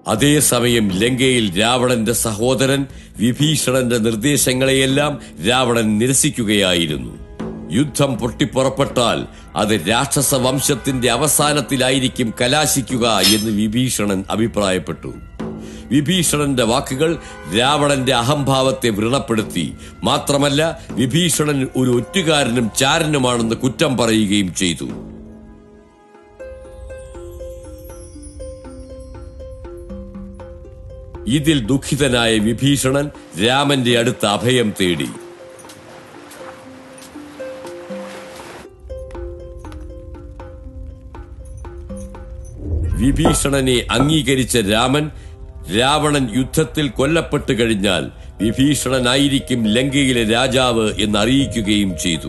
അതേസമയം ലങ്കയിൽ രാവണന്റെ സഹോദരൻ വിഭീഷണന്റെ നിർദ്ദേശങ്ങളെയെല്ലാം രാവണൻ നിരസിക്കുകയായിരുന്നു യുദ്ധം പൊട്ടിപ്പുറപ്പെട്ടാൽ അത് രാക്ഷസ വംശത്തിന്റെ അവസാനത്തിലായിരിക്കും കലാശിക്കുക എന്ന് വിഭീഷണൻ അഭിപ്രായപ്പെട്ടു വിഭീഷണന്റെ വാക്കുകൾ രാവണന്റെ അഹംഭാവത്തെ വ്രണപ്പെടുത്തി മാത്രമല്ല വിഭീഷണൻ ഒരു ഒറ്റുകാരനും ചാരനുമാണെന്ന് കുറ്റം പറയുകയും ചെയ്തു ഇതിൽ ദുഃഖിതനായ വിഭീഷണൻ രാമന്റെ അടുത്ത് അഭയം തേടി വിഭീഷണനെ അംഗീകരിച്ച രാമൻ രാവണൻ യുദ്ധത്തിൽ കൊല്ലപ്പെട്ടു കഴിഞ്ഞാൽ വിഭീഷണനായിരിക്കും ലങ്കയിലെ രാജാവ് എന്നറിയിക്കുകയും ചെയ്തു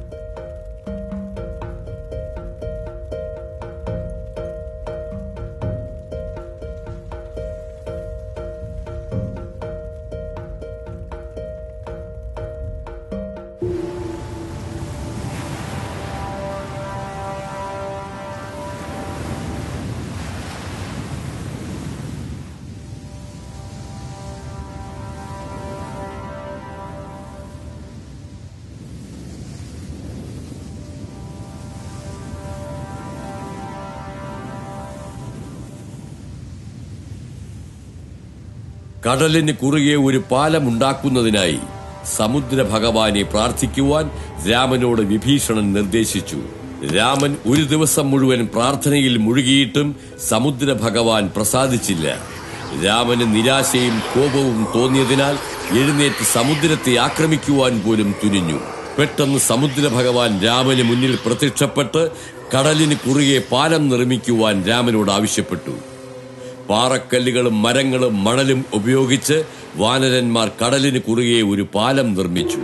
കടലിന് കുറുകെ ഒരു പാലം ഉണ്ടാക്കുന്നതിനായി സമുദ്ര ഭഗവാനെ പ്രാർത്ഥിക്കുവാൻ രാമനോട് വിഭീഷണൻ നിർദ്ദേശിച്ചു രാമൻ ഒരു ദിവസം മുഴുവൻ പ്രാർത്ഥനയിൽ മുഴുകിയിട്ടും സമുദ്ര ഭഗവാൻ പ്രസാദിച്ചില്ല രാമന് നിരാശയും കോപവും തോന്നിയതിനാൽ എഴുന്നേറ്റ് സമുദ്രത്തെ ആക്രമിക്കുവാൻ പോലും തുനിഞ്ഞു പെട്ടെന്ന് സമുദ്ര ഭഗവാൻ രാമന് മുന്നിൽ പ്രത്യക്ഷപ്പെട്ട് കടലിന് കുറുകെ പാലം നിർമ്മിക്കുവാൻ രാമനോട് ആവശ്യപ്പെട്ടു പാറക്കല്ലുകളും മരങ്ങളും മണലും ഉപയോഗിച്ച് വാനരന്മാർ കടലിന് കുറുകെ ഒരു പാലം നിർമ്മിച്ചു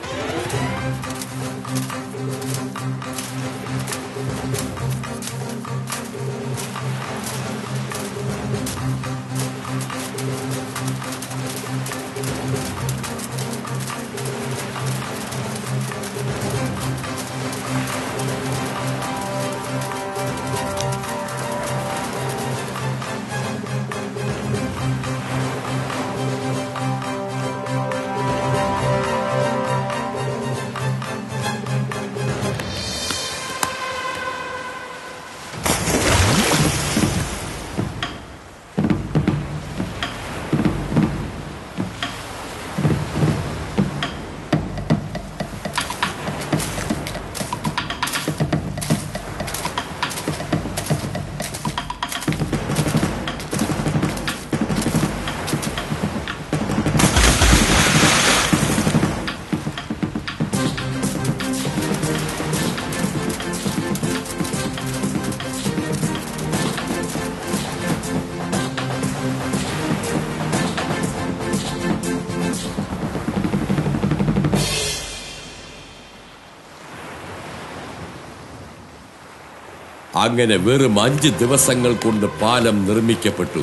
അങ്ങനെ വെറും അഞ്ച് ദിവസങ്ങൾ കൊണ്ട് പാലം നിർമ്മിക്കപ്പെട്ടു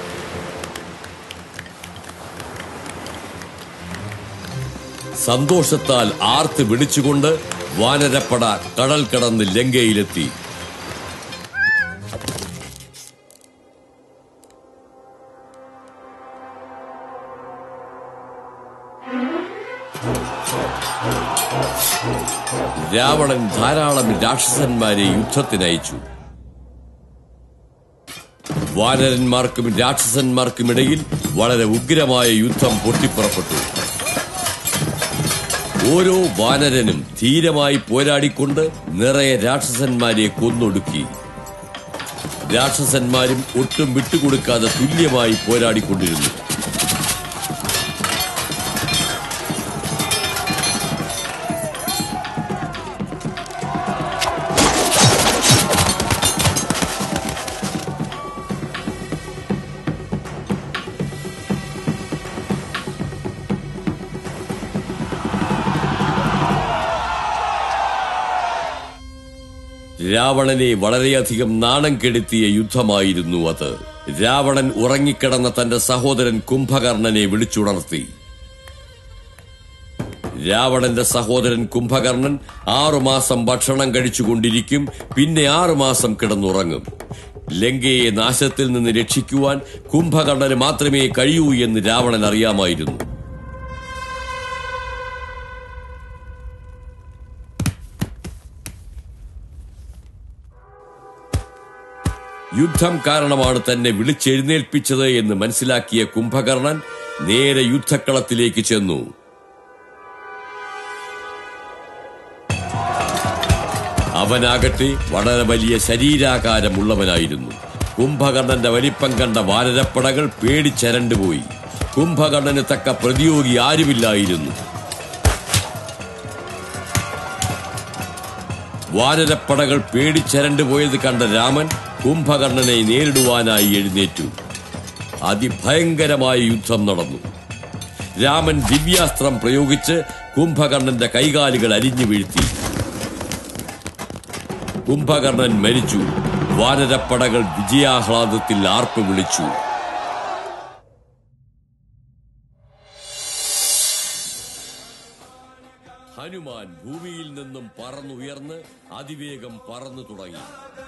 സന്തോഷത്താൽ ആർത്ത് വിളിച്ചുകൊണ്ട് വാനരപ്പട കടൽ കടന്ന് ലങ്കയിലെത്തി രാവണൻ ധാരാളം രാക്ഷസന്മാരെ യുദ്ധത്തിനയച്ചു വാനരന്മാർക്കും രാക്ഷസന്മാർക്കും ഇടയിൽ വളരെ ഉഗ്രമായ യുദ്ധം പൊട്ടിപ്പുറപ്പെട്ടു ഓരോ വാനരനും ധീരമായി പോരാടിക്കൊണ്ട് നിറയെ രാക്ഷസന്മാരെ കൊന്നൊടുക്കി രാക്ഷസന്മാരും ഒട്ടും വിട്ടുകൊടുക്കാതെ തുല്യമായി പോരാടിക്കൊണ്ടിരുന്നു രാവണനെ വളരെയധികം നാണം കെടുത്തിയ യുദ്ധമായിരുന്നു അത് രാവണൻ ഉറങ്ങിക്കിടന്ന തന്റെ സഹോദരൻ കുംഭകർണനെ വിളിച്ചുണർത്തി രാവണന്റെ സഹോദരൻ കുംഭകർണൻ ആറുമാസം ഭക്ഷണം കഴിച്ചുകൊണ്ടിരിക്കും പിന്നെ ആറുമാസം കിടന്നുറങ്ങും ലങ്കയെ നാശത്തിൽ നിന്ന് രക്ഷിക്കുവാൻ കുംഭകർണന് മാത്രമേ കഴിയൂ എന്ന് രാവണൻ അറിയാമായിരുന്നു യുദ്ധം കാരണമാണ് തന്നെ വിളിച്ചെഴുന്നേൽപ്പിച്ചത് എന്ന് മനസ്സിലാക്കിയ കുംഭകർണൻ നേരെ യുദ്ധക്കളത്തിലേക്ക് ചെന്നു അവനാകട്ടെ വളരെ വലിയ ശരീരാകാരമുള്ളവനായിരുന്നു കുംഭകർണന്റെ വലിപ്പം കണ്ട വാനരപ്പടകൾ പേടിച്ചരണ്ടുപോയി കുംഭകർണന് തക്ക പ്രതിയോഗി ആരുമില്ലായിരുന്നു വാനരപ്പടകൾ പേടിച്ചരണ്ടുപോയത് കണ്ട രാമൻ കുംഭകർണനെ നേരിടുവാനായി എഴുന്നേറ്റു അതിഭയങ്കരമായ യുദ്ധം നടന്നു രാമൻ ദിവ്യാസ്ത്രം പ്രയോഗിച്ച് കുംഭകർണന്റെ കൈകാലുകൾ അരിഞ്ഞു വീഴ്ത്തി കുംഭകർണൻ മരിച്ചു വാനരപ്പടകൾ വിജയാഹ്ലാദത്തിൽ ആർപ്പ് വിളിച്ചു ഹനുമാൻ ഭൂമിയിൽ നിന്നും പറന്നുയർന്ന് അതിവേഗം പറന്നു തുടങ്ങി